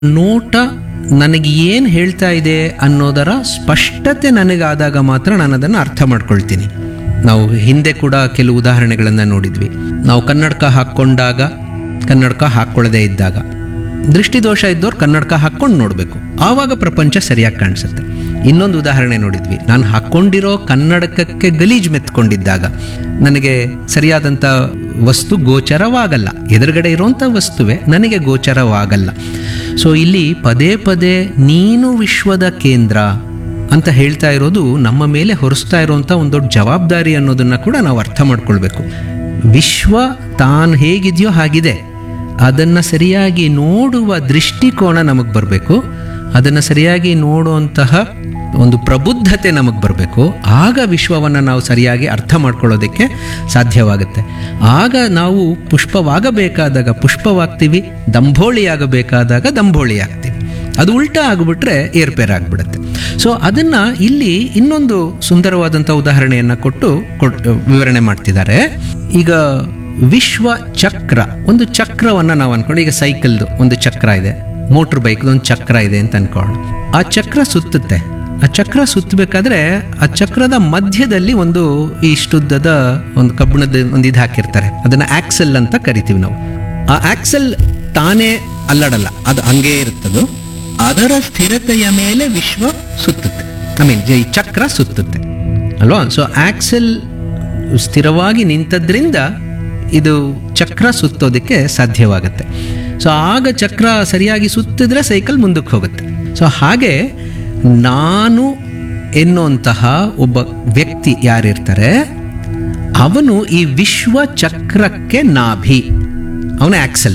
ನೋಟ ನನಗೆ ಏನು ಹೇಳ್ತಾ ಇದೆ ಅನ್ನೋದರ ಸ್ಪಷ್ಟತೆ ನನಗಾದಾಗ ಮಾತ್ರ ನಾನು ಅದನ್ನು ಅರ್ಥ ಮಾಡ್ಕೊಳ್ತೀನಿ ನಾವು ಹಿಂದೆ ಕೂಡ ಕೆಲವು ಉದಾಹರಣೆಗಳನ್ನು ನೋಡಿದ್ವಿ ನಾವು ಕನ್ನಡಕ ಹಾಕ್ಕೊಂಡಾಗ ಕನ್ನಡಕ ಹಾಕ್ಕೊಳ್ಳದೆ ಇದ್ದಾಗ ದೃಷ್ಟಿದೋಷ ಇದ್ದವ್ರು ಕನ್ನಡಕ ಹಾಕ್ಕೊಂಡು ನೋಡಬೇಕು ಆವಾಗ ಪ್ರಪಂಚ ಸರಿಯಾಗಿ ಕಾಣಿಸುತ್ತೆ ಇನ್ನೊಂದು ಉದಾಹರಣೆ ನೋಡಿದ್ವಿ ನಾನು ಹಾಕ್ಕೊಂಡಿರೋ ಕನ್ನಡಕಕ್ಕೆ ಗಲೀಜು ಮೆತ್ಕೊಂಡಿದ್ದಾಗ ನನಗೆ ಸರಿಯಾದಂಥ ವಸ್ತು ಗೋಚರವಾಗಲ್ಲ ಎದುರುಗಡೆ ಇರುವಂಥ ವಸ್ತುವೆ ನನಗೆ ಗೋಚರವಾಗಲ್ಲ ಸೊ ಇಲ್ಲಿ ಪದೇ ಪದೇ ನೀನು ವಿಶ್ವದ ಕೇಂದ್ರ ಅಂತ ಹೇಳ್ತಾ ಇರೋದು ನಮ್ಮ ಮೇಲೆ ಹೊರಿಸ್ತಾ ಇರುವಂಥ ಒಂದು ದೊಡ್ಡ ಜವಾಬ್ದಾರಿ ಅನ್ನೋದನ್ನು ಕೂಡ ನಾವು ಅರ್ಥ ಮಾಡ್ಕೊಳ್ಬೇಕು ವಿಶ್ವ ತಾನು ಹೇಗಿದೆಯೋ ಹಾಗಿದೆ ಅದನ್ನು ಸರಿಯಾಗಿ ನೋಡುವ ದೃಷ್ಟಿಕೋನ ನಮಗೆ ಬರಬೇಕು ಅದನ್ನು ಸರಿಯಾಗಿ ನೋಡುವಂತಹ ಒಂದು ಪ್ರಬುದ್ಧತೆ ನಮಗೆ ಬರಬೇಕು ಆಗ ವಿಶ್ವವನ್ನು ನಾವು ಸರಿಯಾಗಿ ಅರ್ಥ ಮಾಡ್ಕೊಳ್ಳೋದಕ್ಕೆ ಸಾಧ್ಯವಾಗುತ್ತೆ ಆಗ ನಾವು ಪುಷ್ಪವಾಗಬೇಕಾದಾಗ ಪುಷ್ಪವಾಗ್ತೀವಿ ದಂಭೋಳಿಯಾಗಬೇಕಾದಾಗ ದಂಭೋಳಿ ಆಗ್ತೀವಿ ಅದು ಉಲ್ಟಾ ಆಗಿಬಿಟ್ರೆ ಏರ್ಪೇರ್ ಆಗಿಬಿಡುತ್ತೆ ಸೊ ಅದನ್ನು ಇಲ್ಲಿ ಇನ್ನೊಂದು ಸುಂದರವಾದಂಥ ಉದಾಹರಣೆಯನ್ನು ಕೊಟ್ಟು ಕೊಟ್ ವಿವರಣೆ ಮಾಡ್ತಿದ್ದಾರೆ ಈಗ ವಿಶ್ವ ಚಕ್ರ ಒಂದು ಚಕ್ರವನ್ನು ನಾವು ಅನ್ಕೊಂಡು ಈಗ ಸೈಕಲ್ದು ಒಂದು ಚಕ್ರ ಇದೆ ಮೋಟ್ರ್ ಬೈಕ್ದು ಒಂದು ಚಕ್ರ ಇದೆ ಅಂತ ಅನ್ಕೊಳ್ಳೋಣ ಆ ಚಕ್ರ ಸುತ್ತುತ್ತೆ ಆ ಚಕ್ರ ಸುತ್ತಬೇಕಾದ್ರೆ ಆ ಚಕ್ರದ ಮಧ್ಯದಲ್ಲಿ ಒಂದು ಇಷ್ಟುದ್ದದ ಒಂದು ಕಬ್ಬಿಣದ ಒಂದು ಇದು ಹಾಕಿರ್ತಾರೆ ಅದನ್ನ ಆಕ್ಸೆಲ್ ಅಂತ ಕರಿತೀವಿ ನಾವು ಆ ಆಕ್ಸೆಲ್ ತಾನೇ ಅಲ್ಲಾಡಲ್ಲ ಅದು ಹಂಗೇ ಇರುತ್ತದು ಅದರ ಸ್ಥಿರತೆಯ ಮೇಲೆ ವಿಶ್ವ ಸುತ್ತುತ್ತೆ ಐ ಮೀನ್ ಈ ಚಕ್ರ ಸುತ್ತುತ್ತೆ ಅಲ್ವಾ ಸೊ ಆಕ್ಸೆಲ್ ಸ್ಥಿರವಾಗಿ ನಿಂತದ್ರಿಂದ ಇದು ಚಕ್ರ ಸುತ್ತೋದಕ್ಕೆ ಸಾಧ್ಯವಾಗುತ್ತೆ ಸೊ ಆಗ ಚಕ್ರ ಸರಿಯಾಗಿ ಸುತ್ತಿದ್ರೆ ಸೈಕಲ್ ಮುಂದಕ್ಕೆ ಹೋಗುತ್ತೆ ಸೊ ಹಾಗೆ ನಾನು ಎನ್ನುವಂತಹ ಒಬ್ಬ ವ್ಯಕ್ತಿ ಯಾರಿರ್ತಾರೆ ಅವನು ಈ ವಿಶ್ವ ಚಕ್ರಕ್ಕೆ ನಾಭಿ ಅವನ ಆಕ್ಸೆಲ್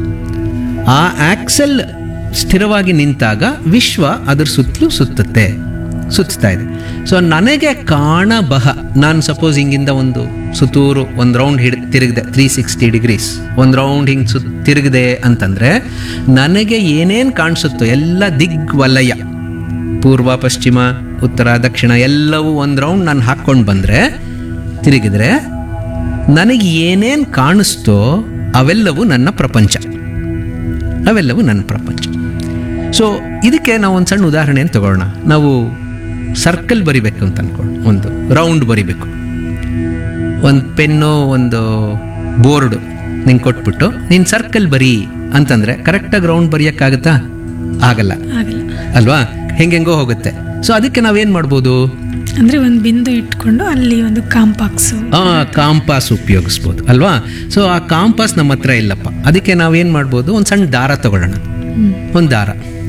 ಆ ಆಕ್ಸೆಲ್ ಸ್ಥಿರವಾಗಿ ನಿಂತಾಗ ವಿಶ್ವ ಅದ್ರ ಸುತ್ತಲೂ ಸುತ್ತುತ್ತೆ ಸುತ್ತಾ ಇದೆ ಸೊ ನನಗೆ ಕಾಣಬಹ ನಾನು ಸಪೋಸ್ ಹಿಂಗಿಂದ ಒಂದು ಸುತ್ತೂರು ಒಂದು ರೌಂಡ್ ಹಿಡ್ ತಿರುಗಿದೆ ತ್ರೀ ಸಿಕ್ಸ್ಟಿ ಡಿಗ್ರೀಸ್ ಒಂದು ರೌಂಡ್ ಹಿಂಗೆ ಸುತ್ ತಿರುಗಿದೆ ಅಂತಂದರೆ ನನಗೆ ಏನೇನು ಕಾಣಿಸುತ್ತೋ ಎಲ್ಲ ದಿಗ್ವಲಯ ಪೂರ್ವ ಪಶ್ಚಿಮ ಉತ್ತರ ದಕ್ಷಿಣ ಎಲ್ಲವೂ ಒಂದು ರೌಂಡ್ ನಾನು ಹಾಕ್ಕೊಂಡು ಬಂದರೆ ತಿರುಗಿದ್ರೆ ನನಗೆ ಏನೇನು ಕಾಣಿಸ್ತೋ ಅವೆಲ್ಲವೂ ನನ್ನ ಪ್ರಪಂಚ ಅವೆಲ್ಲವೂ ನನ್ನ ಪ್ರಪಂಚ ಸೊ ಇದಕ್ಕೆ ನಾವು ಒಂದು ಸಣ್ಣ ಉದಾಹರಣೆಯನ್ನು ತಗೊಳ್ಳೋಣ ನಾವು ಸರ್ಕಲ್ ಬರಿಬೇಕು ಅಂತ ಅನ್ಕೊಂಡು ಒಂದು ರೌಂಡ್ ಬರಿಬೇಕು ಒಂದು ಪೆನ್ನು ಒಂದು ಬೋರ್ಡು ನಿಂಗೆ ಕೊಟ್ಬಿಟ್ಟು ನೀನು ಸರ್ಕಲ್ ಬರಿ ಅಂತಂದರೆ ಕರೆಕ್ಟಾಗಿ ರೌಂಡ್ ಬರೆಯೋಕ್ಕಾಗತ್ತಾ ಆಗಲ್ಲ ಆಗಲ್ಲ ಅಲ್ವಾ ಹೆಂಗೆಂಗೋ ಹೋಗುತ್ತೆ ಸೊ ಅದಕ್ಕೆ ನಾವೇನು ಮಾಡ್ಬೋದು ಅಂದ್ರೆ ಒಂದು ಬಿಂದು ಇಟ್ಕೊಂಡು ಅಲ್ಲಿ ಒಂದು ಕಾಂಪಾಕ್ಸು ಆ ಕಾಂಪಾಸ್ ಉಪಯೋಗಿಸ್ಬೋದು ಅಲ್ವಾ ಸೊ ಆ ಕಾಂಪಾಸ್ ನಮ್ಮ ಹತ್ರ ಇಲ್ಲಪ್ಪ ಅದಕ್ಕೆ ನಾವೇನು ಮಾಡ್ಬೋದು ಒಂದು ಸಣ್ಣ ದಾರ ತಗೊಳ್ಳೋಣ ಒಂದು ದಾರ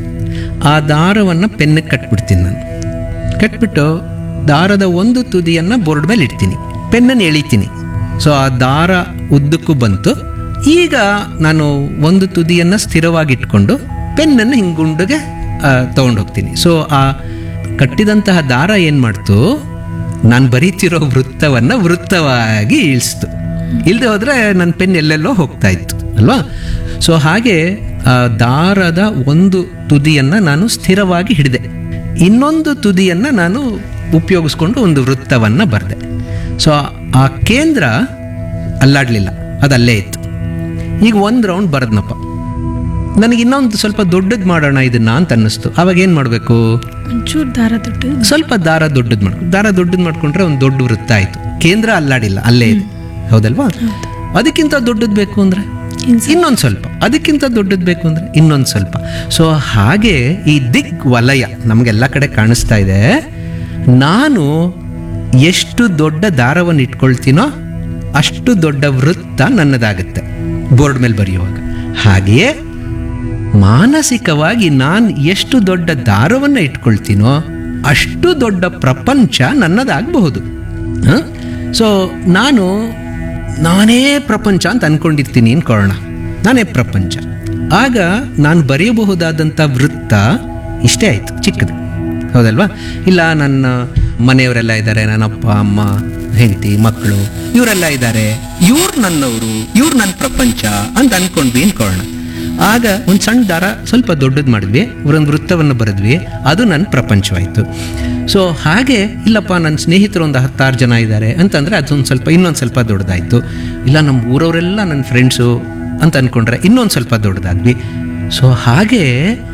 ಆ ದಾರವನ್ನು ಪೆನ್ನಿಗೆ ಕಟ್ಬಿಡ್ತೀನಿ ನಾನು ಕಟ್ಬಿಟ್ಟು ದಾರದ ಒಂದು ತುದಿಯನ್ನು ಬೋರ್ಡ್ ಮೇಲೆ ಇಡ್ತೀನಿ ಪೆನ್ನನ್ನು ಎಳಿತೀನಿ ಸೊ ಆ ದಾರ ಉದ್ದಕ್ಕೂ ಬಂತು ಈಗ ನಾನು ಒಂದು ತುದಿಯನ್ನು ಸ್ಥಿರವಾಗಿ ಇಟ್ಕೊಂಡು ಪೆನ್ನನ್ನು ಹಿಂಗೆ ಗುಂಡಿಗೆ ತೊಗೊಂಡು ಹೋಗ್ತೀನಿ ಸೊ ಆ ಕಟ್ಟಿದಂತಹ ದಾರ ಏನು ಮಾಡ್ತು ನಾನು ಬರೀತಿರೋ ವೃತ್ತವನ್ನು ವೃತ್ತವಾಗಿ ಇಳಿಸ್ತು ಇಲ್ಲದೆ ಹೋದರೆ ನನ್ನ ಪೆನ್ ಎಲ್ಲೆಲ್ಲೋ ಹೋಗ್ತಾ ಇತ್ತು ಅಲ್ವಾ ಸೊ ಹಾಗೆ ಆ ದಾರದ ಒಂದು ತುದಿಯನ್ನು ನಾನು ಸ್ಥಿರವಾಗಿ ಹಿಡಿದೆ ಇನ್ನೊಂದು ತುದಿಯನ್ನು ನಾನು ಉಪಯೋಗಿಸ್ಕೊಂಡು ಒಂದು ವೃತ್ತವನ್ನು ಬರೆದೆ ಸೊ ಆ ಕೇಂದ್ರ ಅಲ್ಲಾಡಲಿಲ್ಲ ಅದು ಅಲ್ಲೇ ಇತ್ತು ಈಗ ಒಂದು ರೌಂಡ್ ಬರದ್ನಪ್ಪ ನನಗೆ ಇನ್ನೊಂದು ಸ್ವಲ್ಪ ದೊಡ್ಡದು ಮಾಡೋಣ ಇದನ್ನ ಅಂತ ಅನ್ನಿಸ್ತು ಅವಾಗ ಏನು ಮಾಡಬೇಕು ಒಂಚೂರು ದಾರ ದುಡ್ಡು ಸ್ವಲ್ಪ ದಾರ ದೊಡ್ಡದು ಮಾಡ್ಕೊ ದಾರ ದೊಡ್ಡದು ಮಾಡ್ಕೊಂಡ್ರೆ ಒಂದು ದೊಡ್ಡ ವೃತ್ತ ಆಯಿತು ಕೇಂದ್ರ ಅಲ್ಲಾಡಿಲ್ಲ ಅಲ್ಲೇ ಇದೆ ಹೌದಲ್ವಾ ಅದಕ್ಕಿಂತ ದೊಡ್ಡದು ಬೇಕು ಅಂದರೆ ಇನ್ನೊಂದು ಸ್ವಲ್ಪ ಅದಕ್ಕಿಂತ ದೊಡ್ಡದು ಬೇಕು ಅಂದರೆ ಇನ್ನೊಂದು ಸ್ವಲ್ಪ ಸೊ ಹಾಗೆ ಈ ದಿಗ್ ವಲಯ ನಮಗೆಲ್ಲ ಕಡೆ ಕಾಣಿಸ್ತಾ ಇದೆ ನಾನು ಎಷ್ಟು ದೊಡ್ಡ ದಾರವನ್ನು ಇಟ್ಕೊಳ್ತೀನೋ ಅಷ್ಟು ದೊಡ್ಡ ವೃತ್ತ ನನ್ನದಾಗುತ್ತೆ ಬೋರ್ಡ್ ಮೇಲೆ ಬರೆಯುವಾಗ ಹಾಗೆಯೇ ಮಾನಸಿಕವಾಗಿ ನಾನು ಎಷ್ಟು ದೊಡ್ಡ ದಾರವನ್ನು ಇಟ್ಕೊಳ್ತೀನೋ ಅಷ್ಟು ದೊಡ್ಡ ಪ್ರಪಂಚ ನನ್ನದಾಗಬಹುದು ಸೊ ನಾನು ನಾನೇ ಪ್ರಪಂಚ ಅಂತ ಅನ್ಕೊಂಡಿರ್ತೀನಿ ಅನ್ಕೊಳ್ಳೋಣ ನಾನೇ ಪ್ರಪಂಚ ಆಗ ನಾನು ಬರೆಯಬಹುದಾದಂಥ ವೃತ್ತ ಇಷ್ಟೇ ಆಯಿತು ಚಿಕ್ಕದು ಹೌದಲ್ವಾ ಇಲ್ಲ ನನ್ನ ಮನೆಯವರೆಲ್ಲ ಇದ್ದಾರೆ ನನ್ನ ಅಪ್ಪ ಅಮ್ಮ ಹೆಂಡತಿ ಮಕ್ಕಳು ಇವರೆಲ್ಲ ಇದ್ದಾರೆ ಇವ್ರು ನನ್ನವರು ಇವ್ರು ನನ್ನ ಪ್ರಪಂಚ ಅಂತ ಅನ್ಕೊಂಡ್ವಿ ಅನ್ಕೊಳ್ಳೋಣ ಆಗ ಒಂದು ಸಣ್ಣ ದಾರ ಸ್ವಲ್ಪ ದೊಡ್ಡದು ಮಾಡಿದ್ವಿ ಒಂದು ವೃತ್ತವನ್ನು ಬರೆದ್ವಿ ಅದು ನನ್ನ ಪ್ರಪಂಚವಾಯಿತು ಸೊ ಹಾಗೆ ಇಲ್ಲಪ್ಪ ನನ್ನ ಸ್ನೇಹಿತರು ಒಂದು ಹತ್ತಾರು ಜನ ಇದ್ದಾರೆ ಅಂತಂದರೆ ಅದೊಂದು ಸ್ವಲ್ಪ ಇನ್ನೊಂದು ಸ್ವಲ್ಪ ದೊಡ್ಡದಾಯಿತು ಇಲ್ಲ ನಮ್ಮ ಊರವರೆಲ್ಲ ನನ್ನ ಫ್ರೆಂಡ್ಸು ಅಂತ ಅಂದ್ಕೊಂಡ್ರೆ ಇನ್ನೊಂದು ಸ್ವಲ್ಪ ದೊಡ್ಡದಾದ್ವಿ ಸೊ ಹಾಗೆ